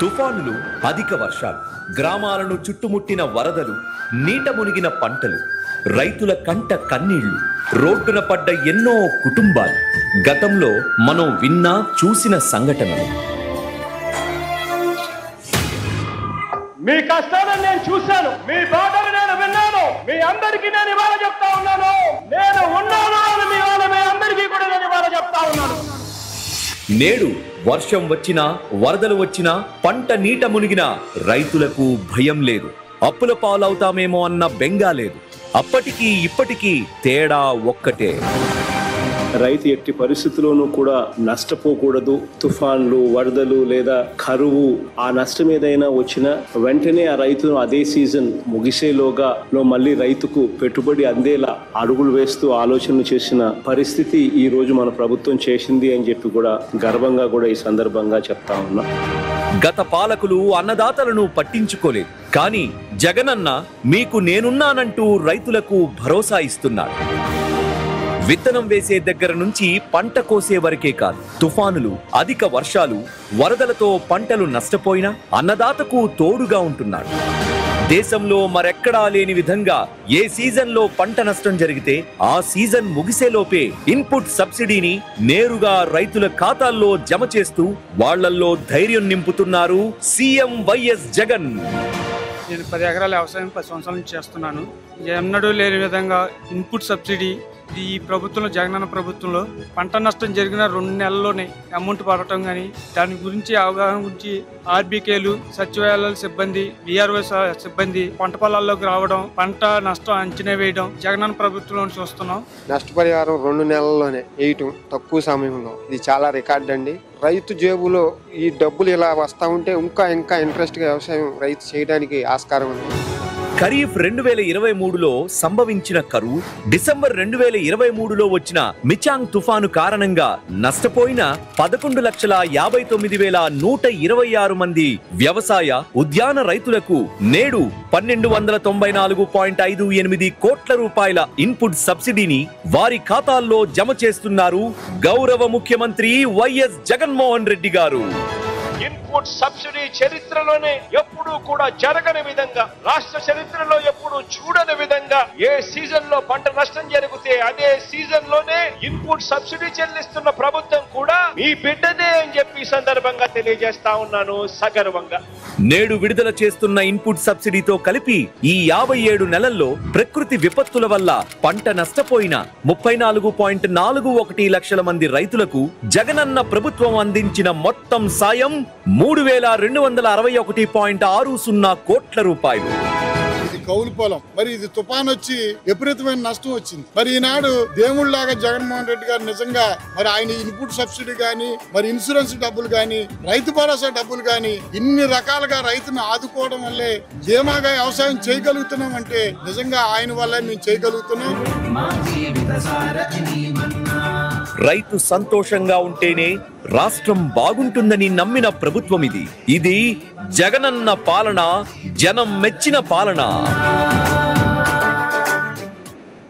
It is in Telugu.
తుఫానులు అధిక వర్షాలు గ్రామాలను చుట్టుముట్టిన వరదలు నీట మునిగిన పంటలు రైతుల కంట కన్నీళ్లు రోడ్డున పడ్డ ఎన్నో కుటుంబాలు గతంలో మనం విన్నా చూసిన సంఘటనలు మీ కష్టాలను నేను చూశాను మీ బాధలు నేను విన్నాను మీ అందరికీ నేను ఇవాళ చెప్తా ఉన్నాను నేను ఉన్నాను అని మీ వాళ్ళ మీ అందరికీ కూడా నేను ఇవాళ చెప్తా ఉన్నాను నేడు వర్షం వచ్చినా వరదలు వచ్చినా పంట నీట మునిగినా రైతులకు భయం లేదు అప్పుల పాలవుతామేమో అన్న బెంగా లేదు అప్పటికీ ఇప్పటికీ తేడా ఒక్కటే రైతు ఎట్టి పరిస్థితుల్లోనూ కూడా నష్టపోకూడదు తుఫాన్లు వరదలు లేదా కరువు ఆ నష్టం ఏదైనా వచ్చినా వెంటనే ఆ రైతును అదే సీజన్ ముగిసేలోగా లో మళ్ళీ రైతుకు పెట్టుబడి అందేలా అడుగులు వేస్తూ ఆలోచనలు చేసిన పరిస్థితి ఈ రోజు మన ప్రభుత్వం చేసింది అని చెప్పి కూడా గర్వంగా కూడా ఈ సందర్భంగా చెప్తా ఉన్నా గత పాలకులు అన్నదాతలను పట్టించుకోలేదు కానీ జగనన్న మీకు నేనున్నానంటూ రైతులకు భరోసా ఇస్తున్నాడు విత్తనం వేసే దగ్గర నుంచి పంట కోసే వరకే కాదు తుఫానులు అధిక వర్షాలు వరదలతో పంటలు నష్టపోయినా అన్నదాతకు తోడుగా ఉంటున్నాడు దేశంలో మరెక్కడా లేని విధంగా ఏ సీజన్లో పంట నష్టం జరిగితే ఆ సీజన్ ముగిసేలోపే ఇన్పుట్ సబ్సిడీని నేరుగా రైతుల ఖాతాల్లో జమ చేస్తూ వాళ్ళల్లో ధైర్యం నింపుతున్నారు సీఎం వైఎస్ జగన్ నేను పది ఎకరాల వ్యవసాయం పది సంవత్సరాల నుంచి చేస్తున్నాను ఎన్నడూ లేని విధంగా ఇన్పుట్ సబ్సిడీ ఇది ఈ ప్రభుత్వంలో జగనన్న ప్రభుత్వంలో పంట నష్టం జరిగిన రెండు నెలల్లోనే అమౌంట్ పడటం కానీ దాని గురించి అవగాహన గురించి ఆర్బీకేలు సచివాలయాల సిబ్బంది విఆర్ఓ సిబ్బంది పంట పొలాల్లోకి రావడం పంట నష్టం అంచనా వేయడం జగనన్న ప్రభుత్వంలో చూస్తున్నాం నష్టపరిహారం రెండు నెలల్లోనే వేయటం తక్కువ సమయంలో ఇది చాలా రికార్డ్ అండి రైతు జేబులో ఈ డబ్బులు ఇలా వస్తా ఉంటే ఇంకా ఇంకా ఇంట్రెస్ట్ గా వ్యవసాయం రైతు చేయడానికి ఆస్కారం ఉంది ఖరీఫ్ రెండు వేల ఇరవై మూడులో సంభవించిన కరువు డిసెంబర్ రెండు వేల ఇరవై మూడులో వచ్చిన మిచాంగ్ తుఫాను కారణంగా నష్టపోయిన పదకొండు లక్షల యాభై తొమ్మిది వేల నూట ఇరవై ఆరు మంది వ్యవసాయ ఉద్యాన రైతులకు నేడు పన్నెండు వందల తొంభై నాలుగు పాయింట్ ఐదు ఎనిమిది కోట్ల రూపాయల ఇన్పుట్ సబ్సిడీని వారి ఖాతాల్లో జమ చేస్తున్నారు గౌరవ ముఖ్యమంత్రి వైఎస్ జగన్మోహన్ రెడ్డి గారు ఇన్పుట్ సబ్సిడీ చరిత్రలోనే ఎప్పుడూ కూడా జరగని విధంగా రాష్ట్ర చరిత్రలో ఎప్పుడు చూడని విధంగా ఏ సీజన్ లో పంట నష్టం జరిగితే అదే సీజన్ లోనే ఇన్పుట్ సబ్సిడీ చెల్లిస్తున్న ప్రభుత్వం కూడా మీ బిడ్డనే అని చెప్పి ఈ సందర్భంగా తెలియజేస్తా ఉన్నాను సగర్వంగా నేడు విడుదల చేస్తున్న ఇన్పుట్ సబ్సిడీతో కలిపి ఈ యాభై ఏడు నెలల్లో ప్రకృతి విపత్తుల వల్ల పంట నష్టపోయిన ముప్పై నాలుగు పాయింట్ నాలుగు ఒకటి లక్షల మంది రైతులకు జగనన్న ప్రభుత్వం అందించిన మొత్తం సాయం మూడు వేల రెండు వందల అరవై ఒకటి పాయింట్ ఆరు సున్నా కోట్ల రూపాయలు ఇది కౌలు పొలం మరి ఇది తుఫాన్ వచ్చి విపరీతమైన నష్టం వచ్చింది మరి ఈనాడు దేవుళ్ళలాగా జగన్మోహన్ రెడ్డి గారు నిజంగా మరి ఆయన ఇన్పుట్ సబ్సిడీ గాని మరి ఇన్సూరెన్స్ డబ్బులు గాని రైతు భరోసా డబ్బులు గాని ఇన్ని రకాలుగా రైతును ఆదుకోవడం వల్లే ధీమాగా వ్యవసాయం చేయగలుగుతున్నాం అంటే నిజంగా ఆయన వల్లే మేము చేయగలుగుతున్నాం రైతు సంతోషంగా ఉంటేనే రాష్ట్రం బాగుంటుందని నమ్మిన ప్రభుత్వం ఇది ఇది జగనన్న పాలన జనం మెచ్చిన పాలన